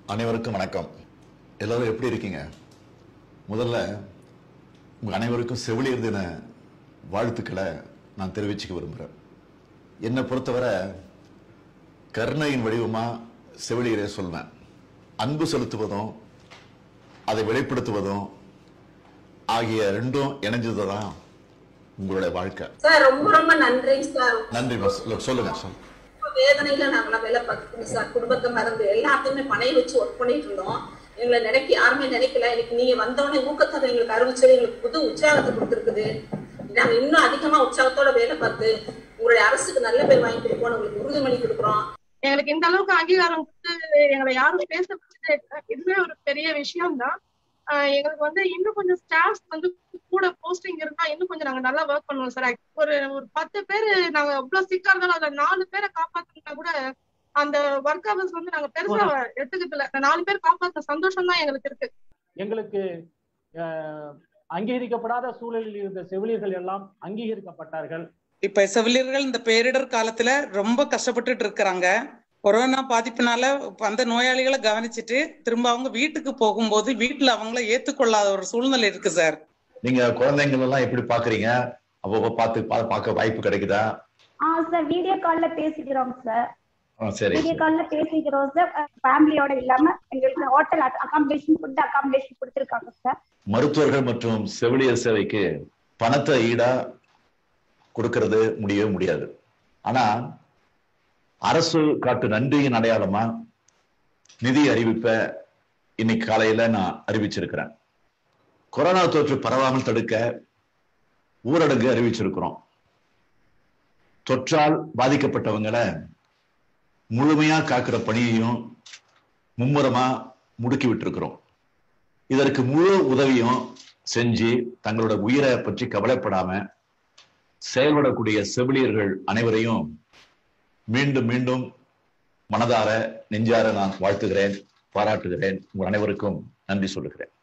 அனைவருக்கும் வணக்கம் எல்லாரும் எப்படி இருக்கீங்க முதல்ல உங்க அனைவருக்கும் செவிலியர் தின வாழ்த்துக்களை நான் தெரிவிச்சுக்க விரும்புகிறேன் என்னை பொறுத்தவரை கருணையின் வடிவமா செவிலியரே சொல்வேன் அன்பு செலுத்துவதும் அதை வெளிப்படுத்துவதும் ஆகிய ரெண்டும் இணைஞ்சது தான் உங்களுடைய வாழ்க்கை சார் ரொம்ப ரொம்ப நன்றி சார் நன்றி boss. சொல்லுங்க சொல்லுங்க ரொம்ப வேதனையில நாங்களாம் வேலை பார்த்துக்கோங்க சார் குடும்பத்தை மறந்து எல்லாத்தையுமே பணைய வச்சு ஒர்க் பண்ணிட்டு இருந்தோம் எங்களை நினைக்க யாருமே நினைக்கல இன்னைக்கு நீங்க வந்தவொடனே ஊக்கத்தொகை எங்களுக்கு அறிவிச்சது எங்களுக்கு புது உற்சாகத்தை கொடுத்துருக்குது நாங்க இன்னும் அதிகமா உற்சாகத்தோட வேலை பார்த்து உங்களுடைய அரசுக்கு நல்ல பேர் வாங்கி கொடுப்போம் உங்களுக்கு உறுதிமொழி கொடுக்குறோம் எங்களுக்கு இந்த அளவுக்கு அங்கீகாரம் கொடுத்து எங்களை யாரும் பேச வச்சது இதுவே ஒரு பெரிய விஷயம் தான் எங்களுக்கு வந்து இன்னும் கொஞ்சம் ஸ்டாஃப்ஸ் வந்து கூட போஸ்டிங் இருந்தா இன்னும் கொஞ்சம் நாங்க நல்லா ஒர்க் பண்ணுவோம் சார் ஒரு ஒரு பத்து பேர் நாங்க எவ்வளவு சிக்கா இருந்தாலும் அதுல நாலு பேரை காப்பாத்தினா கூட அந்த ஒர்க் ஹவர்ஸ் வந்து நாங்க பெருசா எடுத்துக்கிறது இல்ல அந்த நாலு பேர் காப்பாத்த சந்தோஷம் தான் எங்களுக்கு இருக்கு எங்களுக்கு அஹ், அங்கீகரிக்கப்படாத சூழலில் இருந்த செவிலியர்கள் எல்லாம் அங்கீகரிக்கப்பட்டார்கள் இப்ப செவிலியர்கள் இந்த பேரிடர் காலத்துல ரொம்ப கஷ்டப்பட்டுட்டு இருக்கிறாங்க கொரோனா பாதிப்பினால அந்த நோயாளிகளை கவனிச்சுட்டு திரும்ப அவங்க வீட்டுக்கு போகும்போது வீட்டுல அவங்கள ஏத்துக்கொள்ளாத ஒரு சூழ்நிலை இருக்கு சார் நீங்க குழந்தைங்கள் எல்லாம் எப்படி பாக்குறீங்க அவ்வப்போ பார்த்து பா- பார்க்க வாய்ப்பு கிடைக்குதா ஆ சார் வீடியோ கால்ல பேசிக்கிறோம் சார் ஆ, சரி வீடியோ கால்ல பேசிக்கிறோம் சார் ஃபேமிலியோட இல்லாம எங்களுக்கு ஹோட்டல் அகாமடேஷன் ஃபுட் அகாமடேஷன் கொடுத்துருக்காங்க சார் மருத்துவர்கள் மற்றும் செவிலியர் சேவைக்கு பணத்தை ஈடா கொடுக்கறது முடியவே முடியாது ஆனா அரசு காட்டு நன்றியின் அடையாளமா நிதி அறிவிப்பை இன்னைக்கு காலையில நான் அறிவிச்சிருக்கிறேன் கொரோனா தொற்று பரவாமல் தடுக்க ஊரடங்கு அறிவிச்சிருக்கிறோம் தொற்றால் பாதிக்கப்பட்டவங்களை முழுமையா காக்கிற பணியையும் மும்முரமா முடுக்கி விட்டிருக்கிறோம் இதற்கு முழு உதவியும் செஞ்சு தங்களோட உயிரை பற்றி கவலைப்படாம செயல்படக்கூடிய செவிலியர்கள் அனைவரையும் மீண்டும் மீண்டும் மனதார நெஞ்சார நான் வாழ்த்துகிறேன் பாராட்டுகிறேன் உங்கள் அனைவருக்கும் நன்றி சொல்லுகிறேன்